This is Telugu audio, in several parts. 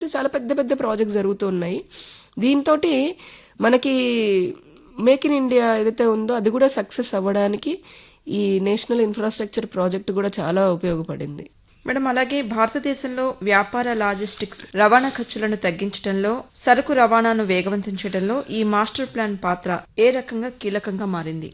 చాలా పెద్ద పెద్ద ప్రాజెక్ట్స్ జరుగుతున్నాయి దీంతోటి మనకి మేక్ ఇన్ ఇండియా ఏదైతే ఉందో అది కూడా సక్సెస్ అవ్వడానికి ఈ నేషనల్ ఇన్ఫ్రాస్ట్రక్చర్ ప్రాజెక్ట్ కూడా చాలా ఉపయోగపడింది మేడం అలాగే భారతదేశంలో వ్యాపార లాజిస్టిక్స్ రవాణా ఖర్చులను తగ్గించడంలో సరుకు రవాణాను వేగవంతం చేయడంలో ఈ మాస్టర్ ప్లాన్ పాత్ర ఏ రకంగా కీలకంగా మారింది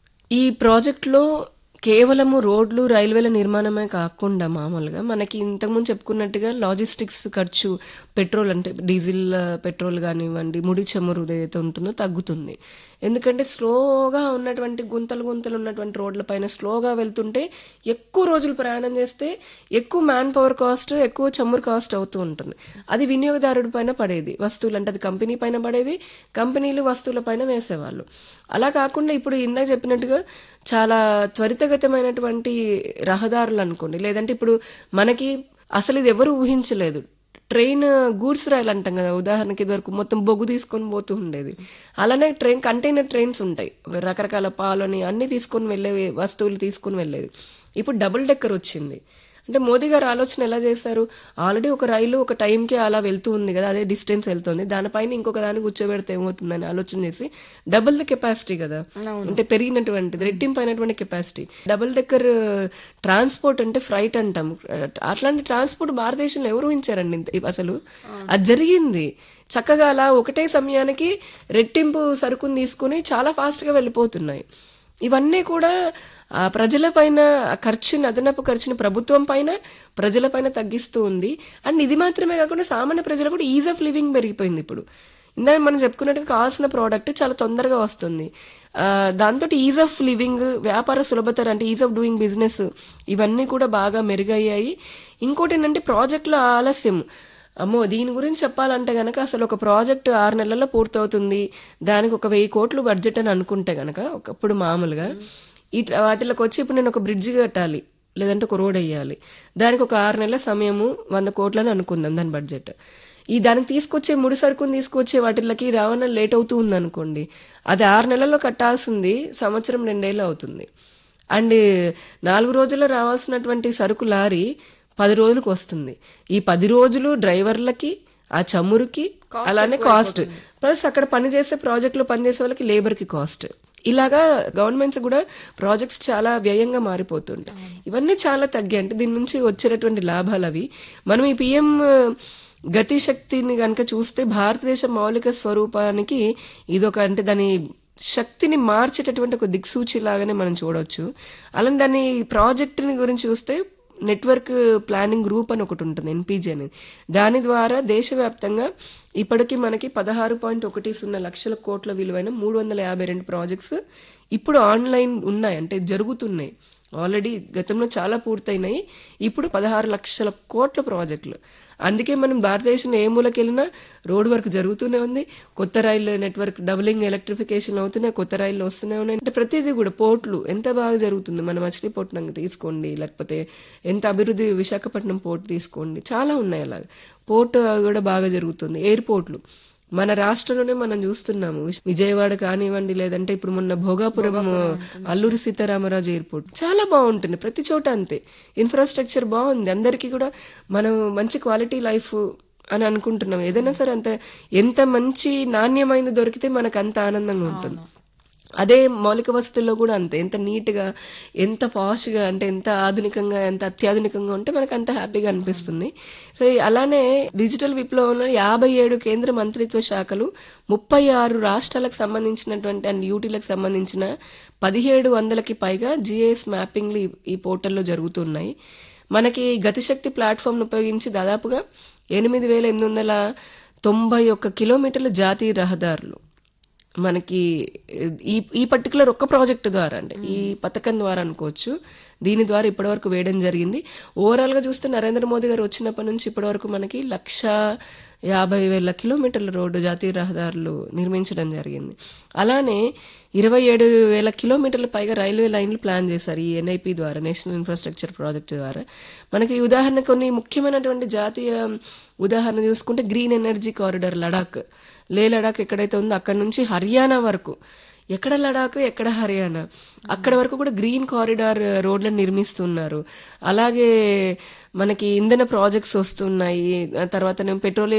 ఈ ప్రాజెక్ట్లో కేవలము రోడ్లు రైల్వేల నిర్మాణమే కాకుండా మామూలుగా మనకి ఇంతకుముందు చెప్పుకున్నట్టుగా లాజిస్టిక్స్ ఖర్చు పెట్రోల్ అంటే డీజిల్ ఆ, పెట్రోల్ కానివ్వండి ముడి చమురు ఏదైతే ఉంటుందో తగ్గుతుంది ఎందుకంటే స్లోగా ఉన్నటువంటి గుంతలు గుంతలు ఉన్నటువంటి రోడ్ల పైన స్లోగా వెళ్తుంటే ఎక్కువ రోజులు ప్రయాణం చేస్తే ఎక్కువ మ్యాన్ పవర్ కాస్ట్ ఎక్కువ చమురు కాస్ట్ అవుతూ ఉంటుంది అది వినియోగదారుడి పైన పడేది వస్తువులు అంటే అది కంపెనీ పైన పడేది కంపెనీలు వస్తువుల పైన వేసేవాళ్ళు అలా కాకుండా ఇప్పుడు ఇందాక చెప్పినట్టుగా చాలా త్వరితగతమైనటువంటి రహదారులు అనుకోండి లేదంటే ఇప్పుడు మనకి అసలు ఇది ఎవరు ఊహించలేదు ట్రైన్ గూడ్స్ రైలు అంటాం కదా ఉదాహరణకి ఇదివరకు మొత్తం బొగ్గు తీసుకొని పోతూ ఉండేది అలానే ట్రైన్ కంటైనర్ ట్రైన్స్ ఉంటాయి రకరకాల పాలని అన్ని తీసుకొని వెళ్ళే వస్తువులు తీసుకొని వెళ్ళేది ఇప్పుడు డబుల్ డెక్కర్ వచ్చింది అంటే మోదీ గారు ఆలోచన ఎలా చేశారు ఆల్రెడీ ఒక రైలు ఒక టైంకి అలా వెళ్తూ ఉంది కదా అదే డిస్టెన్స్ వెళ్తుంది దానిపైన ఇంకొక దాన్ని కూర్చోబెడితే ఏమవుతుందని ఆలోచన చేసి డబుల్ ద కెపాసిటీ కదా అంటే పెరిగినటువంటిది రెట్టింపైనటువంటి కెపాసిటీ డబుల్ డెక్కర్ ట్రాన్స్పోర్ట్ అంటే ఫ్రైట్ అంటాం అట్లాంటి ట్రాన్స్పోర్ట్ భారతదేశంలో ఎవరు ఊహించారండి ఇంత- అసలు అది జరిగింది చక్కగా అలా ఒకటే సమయానికి రెట్టింపు సరుకుని తీసుకుని చాలా ఫాస్ట్ గా వెళ్ళిపోతున్నాయి ఇవన్నీ కూడా ఆ ప్రజల పైన ఆ ఖర్చుని అదనపు ఖర్చుని ప్రభుత్వం పైన ప్రజల పైన తగ్గిస్తూ ఉంది అండ్ ఇది మాత్రమే కాకుండా సామాన్య ప్రజలు కూడా ఈజ్ ఆఫ్ లివింగ్ పెరిగిపోయింది ఇప్పుడు ఇందాక మనం చెప్పుకున్నట్టుగా కావాల్సిన ప్రోడక్ట్ చాలా తొందరగా వస్తుంది ఆ, దాంతో ఈజ్ ఆఫ్ లివింగ్ వ్యాపార సులభతర అంటే ఈజ్ ఆఫ్ డూయింగ్ బిజినెస్ ఇవన్నీ కూడా బాగా మెరుగయ్యాయి ఇంకోటి ఏంటంటే ప్రాజెక్టుల ఆలస్యం అమ్మో దీని గురించి చెప్పాలంటే గనక అసలు ఒక ప్రాజెక్ట్ ఆరు నెలల్లో పూర్తవుతుంది దానికి ఒక వెయ్యి కోట్లు బడ్జెట్ అని అనుకుంటే గనక ఒకప్పుడు మామూలుగా ఈ వాటిలోకి వచ్చి ఇప్పుడు నేను ఒక బ్రిడ్జ్ కట్టాలి లేదంటే ఒక రోడ్ వేయాలి దానికి ఒక ఆరు నెలల సమయము వంద కోట్లని అనుకుందాం దాని బడ్జెట్ ఈ దానికి తీసుకొచ్చే ముడి సరుకుని తీసుకొచ్చే వాటిలకి రవాణా లేట్ అవుతూ ఉంది అనుకోండి అది ఆరు నెలల్లో కట్టాల్సింది సంవత్సరం రెండేళ్ళు అవుతుంది అండ్ నాలుగు రోజుల్లో రావాల్సినటువంటి సరుకు లారీ పది రోజులకు వస్తుంది ఈ పది రోజులు డ్రైవర్లకి ఆ చమురుకి అలానే కాస్ట్ ప్లస్ అక్కడ పనిచేసే ప్రాజెక్టులో పనిచేసే వాళ్ళకి లేబర్ కి కాస్ట్ ఇలాగా గవర్నమెంట్స్ కూడా ప్రాజెక్ట్స్ చాలా వ్యయంగా మారిపోతుంటాయి ఇవన్నీ చాలా తగ్గాయి అంటే దీని నుంచి వచ్చేటటువంటి లాభాలు అవి మనం ఈ పిఎం గతి శక్తిని గనక చూస్తే భారతదేశ మౌలిక స్వరూపానికి ఇదొక అంటే దాని శక్తిని మార్చేటటువంటి ఒక దిక్సూచి లాగానే మనం చూడొచ్చు అలానే దాని ప్రాజెక్టుని గురించి చూస్తే నెట్వర్క్ ప్లానింగ్ గ్రూప్ అని ఒకటి ఉంటుంది ఎన్పీజీ అనేది దాని ద్వారా దేశవ్యాప్తంగా ఇప్పటికీ మనకి పదహారు పాయింట్ ఒకటి సున్నా లక్షల కోట్ల విలువైన మూడు వందల యాభై రెండు ప్రాజెక్ట్స్ ఇప్పుడు ఆన్లైన్ ఉన్నాయి అంటే జరుగుతున్నాయి ఆల్రెడీ గతంలో చాలా పూర్తయినాయి ఇప్పుడు పదహారు లక్షల కోట్ల ప్రాజెక్టులు అందుకే మనం భారతదేశంలో ఏ మూలకెళ్ళినా రోడ్ వర్క్ జరుగుతూనే ఉంది కొత్త రైలు నెట్వర్క్ డబులింగ్ ఎలక్ట్రిఫికేషన్ అవుతున్నాయి కొత్త రైళ్లు వస్తూనే ఉన్నాయి అంటే ప్రతిదీ కూడా పోర్ట్లు ఎంత బాగా జరుగుతుంది మన మచిలీపట్నం తీసుకోండి లేకపోతే ఎంత అభివృద్ధి విశాఖపట్నం పోర్ట్ తీసుకోండి చాలా ఉన్నాయి అలాగా పోర్ట్ కూడా బాగా జరుగుతుంది ఎయిర్పోర్ట్లు మన రాష్ట్రంలోనే మనం చూస్తున్నాము విజ- విజయవాడ కానివ్వండి లేదంటే ఇప్పుడు మొన్న భోగాపురం అల్లూరి సీతారామరాజు ఎయిర్పోర్ట్ చాలా బాగుంటుంది ప్రతి చోట అంతే ఇన్ఫ్రాస్ట్రక్చర్ బాగుంది అందరికీ కూడా మనం మంచి క్వాలిటీ లైఫ్ అని అనుకుంటున్నాం ఏదైనా సరే అంత ఎంత మంచి నాణ్యమైనది దొరికితే మనకు అంత ఆనందంగా ఉంటుంది అదే మౌలిక వసతుల్లో కూడా అంతే ఎంత నీట్ గా ఎంత పాష్ గా అంటే ఎంత ఆధునికంగా ఎంత అత్యాధునికంగా ఉంటే మనకు అంత హ్యాపీగా అనిపిస్తుంది సో ఈ- అలానే డిజిటల్ విప్లవంలో యాభై ఏడు కేంద్ర మంత్రిత్వ శాఖలు ముప్పై ఆరు రాష్ట్రాలకు సంబంధించినటువంటి అండ్ యూటీలకు సంబంధించిన పదిహేడు వందలకి పైగా జిఎస్ మ్యాపింగ్లు ఈ- ఈ పోర్టల్లో జరుగుతున్నాయి మనకి గతిశక్తి ప్లాట్ఫామ్ ఉపయోగించి దాదాపుగా ఎనిమిది వేల ఎనిమిది వందల తొంభై ఒక్క కిలోమీటర్ల జాతీయ రహదారులు మనకి ఈ ఈ పర్టికులర్ ఒక్క ప్రాజెక్ట్ ద్వారా అంటే ఈ పథకం ద్వారా అనుకోవచ్చు దీని ద్వారా ఇప్పటివరకు వేయడం జరిగింది ఓవరాల్ గా చూస్తే నరేంద్ర మోదీ గారు వచ్చినప్పటి నుంచి ఇప్పటివరకు మనకి లక్ష యాభై వేల కిలోమీటర్ల రోడ్డు జాతీయ రహదారులు నిర్మించడం జరిగింది అలానే ఇరవై ఏడు వేల కిలోమీటర్ల పైగా రైల్వే లైన్లు ప్లాన్ చేశారు ఈ ఎన్ఐపి ద్వారా నేషనల్ ఇన్ఫ్రాస్ట్రక్చర్ ప్రాజెక్ట్ ద్వారా మనకి ఈ ఉదాహరణ కొన్ని ముఖ్యమైనటువంటి జాతీయ ఉదాహరణ చూసుకుంటే గ్రీన్ ఎనర్జీ కారిడార్ లడాక్ లే లడాక్ ఎక్కడైతే ఉందో అక్కడ నుంచి హర్యానా వరకు ఎక్కడ లడాక్ ఎక్కడ హర్యానా అక్కడ వరకు కూడా గ్రీన్ కారిడార్ రోడ్లను నిర్మిస్తున్నారు అలాగే మనకి ఇంధన ప్రాజెక్ట్స్ వస్తున్నాయి ఆ తర్వాత పెట్రోలియం